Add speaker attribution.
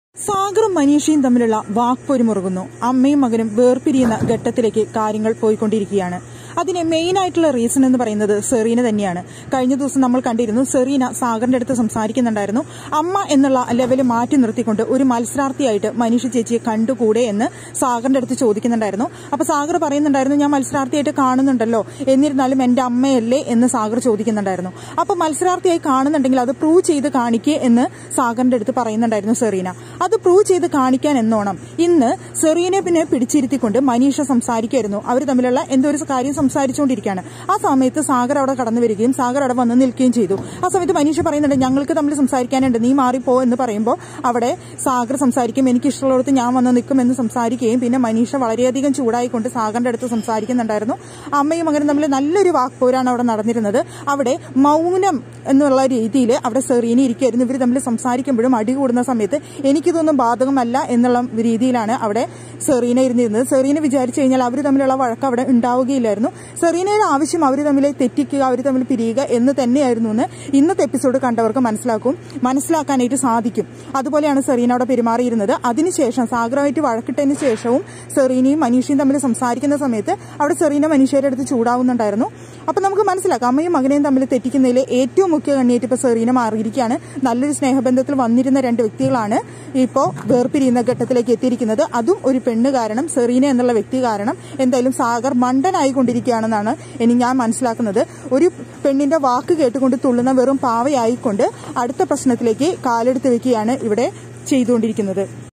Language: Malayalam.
Speaker 1: സാഗറും മനീഷയും തമ്മിലുള്ള വാക്പോരുമുറുകുന്നു അമ്മയും മകനും വേർപിരിയുന്ന ഘട്ടത്തിലേക്ക് കാര്യങ്ങൾ പോയിക്കൊണ്ടിരിക്കുകയാണ് അതിന് മെയിൻ ആയിട്ടുള്ള റീസൺ എന്ന് പറയുന്നത് സെറീന തന്നെയാണ് കഴിഞ്ഞ ദിവസം നമ്മൾ കണ്ടിരുന്നു സെറീന സാഗറിന്റെ അടുത്ത് സംസാരിക്കുന്നുണ്ടായിരുന്നു അമ്മ എന്നുള്ള ലെവല് മാറ്റി നിർത്തിക്കൊണ്ട് ഒരു മത്സരാർത്ഥിയായിട്ട് മനീഷ ചേച്ചിയെ കണ്ടുകൂടെ എന്ന് സാഗറിന്റെ അടുത്ത് ചോദിക്കുന്നുണ്ടായിരുന്നു അപ്പൊ സാഗർ പറയുന്നുണ്ടായിരുന്നു ഞാൻ മത്സരാർത്ഥിയായിട്ട് കാണുന്നുണ്ടല്ലോ എന്നിരുന്നാലും എന്റെ അമ്മയല്ലേ എന്ന് സാഗർ ചോദിക്കുന്നുണ്ടായിരുന്നു അപ്പൊ മത്സരാർത്ഥിയായി കാണുന്നുണ്ടെങ്കിൽ അത് പ്രൂവ് ചെയ്ത് കാണിക്കേ എന്ന് സാഗറിന്റെ അടുത്ത് പറയുന്നുണ്ടായിരുന്നു സെറീന അത് പ്രൂവ് ചെയ്ത് കാണിക്കാൻ എന്നോണം ഇന്ന് സെറീനെ പിന്നെ പിടിച്ചിരുത്തിക്കൊണ്ട് മനീഷ സംസാരിക്കുമായിരുന്നു അവർ തമ്മിലുള്ള എന്തോ ഒരു കാര്യം സംസാരിച്ചുകൊണ്ടിരിക്കുകയാണ് ആ സമയത്ത് സാഗർ അവിടെ കടന്നു വരികയും സാഗർ അവിടെ വന്ന് നിൽക്കുകയും ചെയ്തു ആ സമയത്ത് മനീഷ പറയുന്നുണ്ട് ഞങ്ങൾക്ക് തമ്മിൽ സംസാരിക്കാനുണ്ട് നീ മാറിപ്പോ എന്ന് പറയുമ്പോൾ അവിടെ സാഗർ സംസാരിക്കും എനിക്ക് ഇഷ്ടമുള്ളിടത്ത് ഞാൻ വന്ന് നിൽക്കും എന്ന് സംസാരിക്കുകയും പിന്നെ മനീഷ വളരെയധികം ചൂടായിക്കൊണ്ട് സാഗറിന്റെ അടുത്ത് സംസാരിക്കുന്നുണ്ടായിരുന്നു അമ്മയും മകനും തമ്മിൽ നല്ലൊരു വാക്പോരാണ് അവിടെ നടന്നിരുന്നത് അവിടെ മൗനം എന്നുള്ള രീതിയിൽ അവിടെ സെറീനി ഇരിക്കുകയായിരുന്നു ഇവർ തമ്മിൽ സംസാരിക്കുമ്പോഴും അടി കൂടുന്ന സമയത്ത് എനിക്കിതൊന്നും ബാധകമല്ല എന്നുള്ള രീതിയിലാണ് അവിടെ സെറീന ഇരുന്നിരുന്നത് സെറീന വിചാരിച്ചു കഴിഞ്ഞാൽ അവർ തമ്മിലുള്ള വഴക്ക് അവിടെ ഉണ്ടാവുകയില്ലായിരുന്നു സെറീനയുടെ ആവശ്യം അവർ തമ്മിൽ തെറ്റിക്കുക അവർ തമ്മിൽ പിരിയുക എന്ന് തന്നെയായിരുന്നു എന്ന് ഇന്നത്തെ എപ്പിസോഡ് കണ്ടവർക്ക് മനസ്സിലാക്കും മനസ്സിലാക്കാനായിട്ട് സാധിക്കും അതുപോലെയാണ് സെറീന അവിടെ പെരുമാറിയിരുന്നത് അതിനുശേഷം സാഗരമായിട്ട് വഴക്കിട്ടതിന് ശേഷവും സെറീനയും മനീഷയും തമ്മിൽ സംസാരിക്കുന്ന സമയത്ത് അവിടെ സെറീന മനീഷയുടെ അടുത്ത് ചൂടാവുന്നുണ്ടായിരുന്നു അപ്പൊ നമുക്ക് മനസ്സിലാക്കാം അമ്മയും മകനെയും തമ്മിൽ തെറ്റിക്കുന്നതിൽ ഏറ്റവും മുഖ്യ കണ്ണിയായിട്ട് ഇപ്പൊ സെറീന മാറിയിരിക്കുകയാണ് നല്ലൊരു സ്നേഹബന്ധത്തിൽ വന്നിരുന്ന രണ്ട് വ്യക്തികളാണ് ഇപ്പോൾ വേർപിരിയുന്ന ഘട്ടത്തിലേക്ക് എത്തിയിരിക്കുന്നത് അതും ഒരു പെണ്ണ് കാരണം സെറീന എന്നുള്ള വ്യക്തി കാരണം എന്തായാലും സാഗർ മണ്ടനായിക്കൊണ്ടിരിക്കുകയാണെന്നാണ് ഇനി ഞാൻ മനസ്സിലാക്കുന്നത് ഒരു പെണ്ണിന്റെ വാക്ക് കേട്ടുകൊണ്ട് തുള്ളുന്ന വെറും പാവയായിക്കൊണ്ട് അടുത്ത പ്രശ്നത്തിലേക്ക് കാലെടുത്ത് വെക്കുകയാണ് ഇവിടെ ചെയ്തുകൊണ്ടിരിക്കുന്നത്